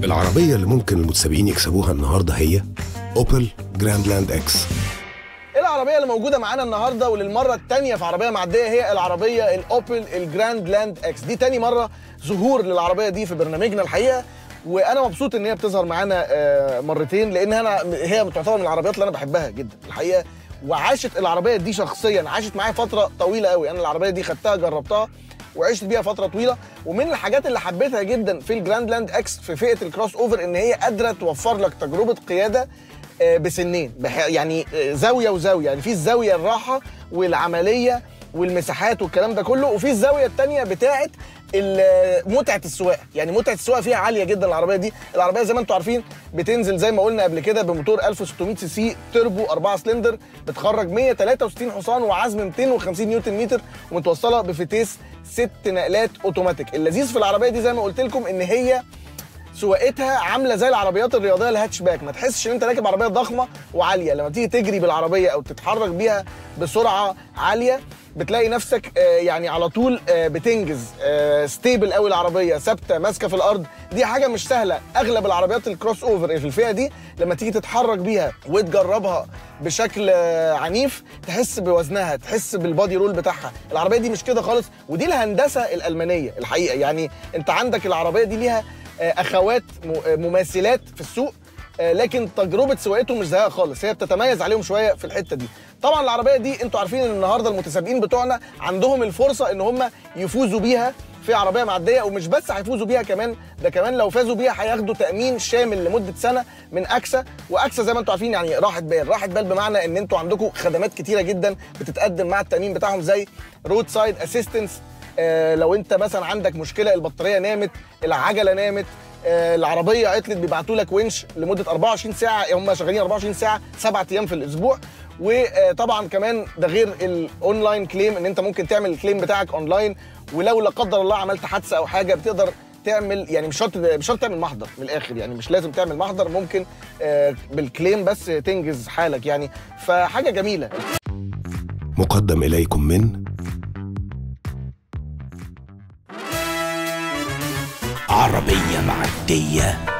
العربية اللي ممكن المتسابقين يكسبوها النهاردة هي اوبل جراندلاند اكس العربيه اللي موجوده معانا النهارده وللمره الثانيه في عربيه معديه هي العربيه الاوبل الجراند لاند اكس دي تاني مره ظهور للعربيه دي في برنامجنا الحقيقه وانا مبسوط ان هي بتظهر معانا آه، مرتين لان انا هي تعتبر من العربيات اللي انا بحبها جدا الحقيقه وعاشت العربيه دي شخصيا عاشت معايا فتره طويله قوي انا العربيه دي خدتها جربتها وعشت بيها فتره طويله ومن الحاجات اللي حبيتها جدا في الجراند لاند اكس في فئه الكروس اوفر ان هي قادره توفر لك تجربه قياده آه، بسنين بح- يعني آه، زاويه وزاويه يعني في الزاويه الراحه والعمليه والمساحات والكلام ده كله وفي الزاويه الثانيه بتاعه ال- متعه السواقه يعني متعه السواقه فيها عاليه جدا العربيه دي العربيه زي ما انتم عارفين بتنزل زي ما قلنا قبل كده بموتور 1600 سي سي تربو 4 سلندر بتخرج 163 حصان وعزم 250 نيوتن متر ومتوصله بفتيس ست نقلات اوتوماتيك اللذيذ في العربيه دي زي ما قلت لكم ان هي سواقتها عامله زي العربيات الرياضيه الهاتشباك ما تحسش ان انت راكب عربيه ضخمه وعاليه لما تيجي تجري بالعربيه او تتحرك بيها بسرعه عاليه بتلاقي نفسك آه، يعني على طول آه، بتنجز ستيبل قوي العربيه ثابته ماسكه في الارض دي حاجه مش سهله اغلب العربيات الكروس اوفر اللي في الفئه دي لما تيجي تتحرك بيها وتجربها بشكل آه، عنيف تحس بوزنها تحس بالبادي رول بتاعها العربيه دي مش كده خالص ودي الهندسه الالمانيه الحقيقه يعني انت عندك العربيه دي ليها آه، اخوات م- آه، مماثلات في السوق آه، لكن تجربه سواقتهم مش زيها خالص هي بتتميز عليهم شويه في الحته دي طبعا العربيه دي انتوا عارفين ان النهارده المتسابقين بتوعنا عندهم الفرصه ان هم يفوزوا بيها في عربيه معديه ومش بس هيفوزوا بيها كمان ده كمان لو فازوا بيها هياخدوا تامين شامل لمده سنه من اكسا واكسا زي ما انتوا عارفين يعني راحه بال راحه بال بمعنى ان انتوا عندكم خدمات كتيره جدا بتتقدم مع التامين بتاعهم زي رود سايد اسيستنس آه، لو انت مثلا عندك مشكله البطاريه نامت العجله نامت آه، العربيه عطلت بيبعتوا لك ونش لمده 24 ساعه هم شغالين 24 ساعه سبعة ايام في الاسبوع وطبعا كمان ده غير الاونلاين كليم ان انت ممكن تعمل الكليم بتاعك اونلاين ولو لا قدر الله عملت حادثه او حاجه بتقدر تعمل يعني مش شرط مش شرط تعمل محضر من الاخر يعني مش لازم تعمل محضر ممكن آه، بالكليم بس تنجز حالك يعني فحاجه جميله مقدم إليكم من عربية معدية